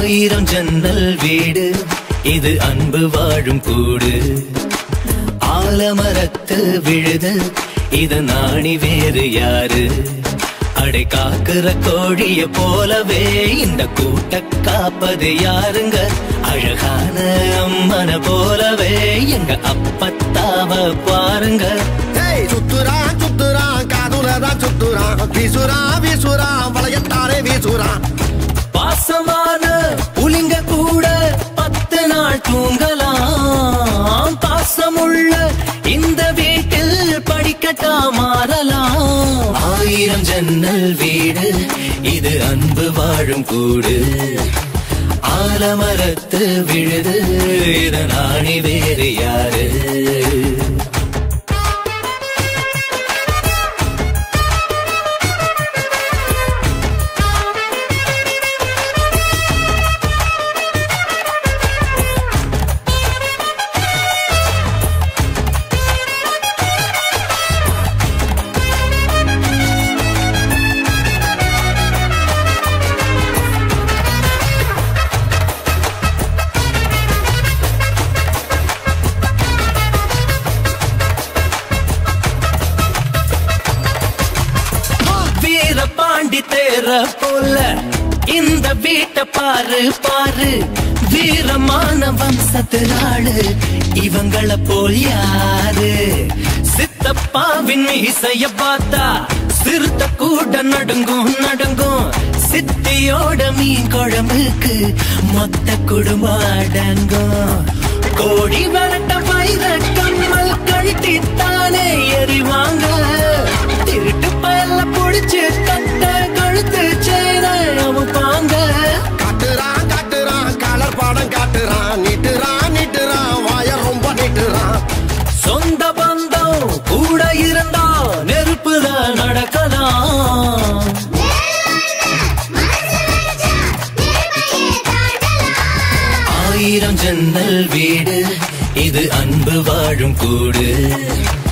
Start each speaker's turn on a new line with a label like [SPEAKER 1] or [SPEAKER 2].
[SPEAKER 1] ஆயிரம் ஜன்னல் வீடு இது அன்பு வாழும் கூடு ஆலமரத்து விழுது இது நாணி வேறு யாரு அடை காக்குற கோழிய போலவே இந்த கூட்ட காப்பது யாருங்க அழகான அம்மன போலவே எங்க அப்பத்தாவ பாருங்க
[SPEAKER 2] ஏய், சுத்துறான் சுத்துறான் காதுலதான் சுத்துறான் வீசுறான் வீசுறான் வளையத்தாரே வீசுறான்
[SPEAKER 1] பாசமான புலிங்க கூட பத்து நாள் தூங்கலாம் பாசமுள்ள இந்த வீட்டில் படிக்கட்டா மாறலாம் ஆயிரம் ஜன்னல் வீடு இது அன்பு வாழும் கூடு ஆலமரத்து விழுது இதனாணி வேறு யாரு வீர பாண்டி தேர போல இந்த வீட்டை பாரு பாரு வீரமான வம்சத்தினாளு இவங்கள போல் யாரு சித்தப்பாவின் மீசைய பார்த்தா சிறுத்த கூட நடுங்கும் நடுங்கும் சித்தியோட மீன் குழம்புக்கு மொத்த குடும்பம் அடங்கும் கோடி வரட்ட வைர கம்மல் கழட்டித்தானே எறிவாங்க திருட்டு பயல புடிச்சு கட்ட கழுத்து சேர அமுப்பாங்க
[SPEAKER 2] காட்டுறான் காட்டுறான் கலர் படம் காட்டுறான் நீட்டுறான் நீட்டுறான் வாய ரொம்ப நீட்டுறான்
[SPEAKER 1] சொந்த பந்தம் கூட இருந்தா நெருப்புதான் நடக்கலாம் ஆயிரம் ஜன்னல் வீடு இது அன்பு வாழும் கூடு